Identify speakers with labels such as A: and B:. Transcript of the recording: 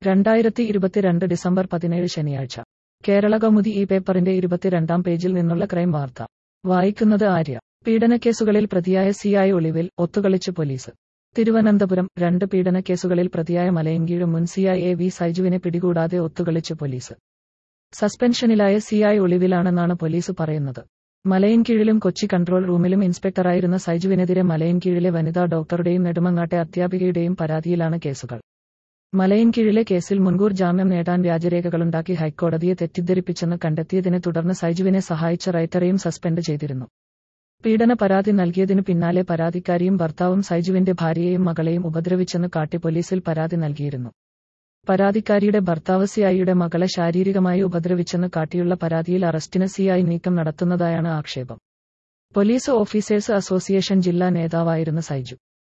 A: രണ്ടായിരത്തി ഇരുപത്തിരണ്ട് ഡിസംബർ പതിനേഴ് ശനിയാഴ്ച കേരള കൗമുദി ഈ പേപ്പറിന്റെ ഇരുപത്തിരണ്ടാം പേജിൽ നിന്നുള്ള ക്രൈം വാർത്ത വായിക്കുന്നത് ആര്യ പീഡനക്കേസുകളിൽ പ്രതിയായ സിയായി ഒളിവിൽ ഒത്തുകളിച്ച് പോലീസ് തിരുവനന്തപുരം രണ്ട് പീഡനക്കേസുകളിൽ പ്രതിയായ മലയൻകീഴ് മുൻ സിയായി എ വി സൈജുവിനെ പിടികൂടാതെ ഒത്തുകളിച്ച് പോലീസ് സസ്പെൻഷനിലായ സിയായി ഒളിവിലാണെന്നാണ് പോലീസ് പറയുന്നത് മലയൻകീഴിലും കൊച്ചി കൺട്രോൾ റൂമിലും ഇൻസ്പെക്ടറായിരുന്ന സൈജുവിനെതിരെ മലയൻകീഴിലെ വനിതാ ഡോക്ടറുടെയും നെടുമങ്ങാട്ടെ അധ്യാപികയുടെയും പരാതിയിലാണ് കേസുകൾ മലയൻകീഴിലെ കേസിൽ മുൻകൂർ ജാമ്യം നേടാൻ വ്യാജരേഖകളുണ്ടാക്കി ഹൈക്കോടതിയെ തെറ്റിദ്ധരിപ്പിച്ചെന്ന് കണ്ടെത്തിയതിനെ തുടർന്ന് സൈജുവിനെ സഹായിച്ച റൈറ്ററെയും സസ്പെൻഡ് ചെയ്തിരുന്നു പീഡന പരാതി നൽകിയതിനു പിന്നാലെ പരാതിക്കാരിയും ഭർത്താവും സൈജുവിന്റെ ഭാര്യയെയും മകളെയും ഉപദ്രവിച്ചെന്ന് കാട്ടി പോലീസിൽ പരാതി നൽകിയിരുന്നു പരാതിക്കാരിയുടെ ഭർത്താവ് സിഐയുടെ മകളെ ശാരീരികമായി ഉപദ്രവിച്ചെന്ന് കാട്ടിയുള്ള പരാതിയിൽ അറസ്റ്റിന് സിഐ നീക്കം നടത്തുന്നതായാണ് ആക്ഷേപം പോലീസ് ഓഫീസേഴ്സ് അസോസിയേഷൻ ജില്ലാ നേതാവായിരുന്ന സൈജു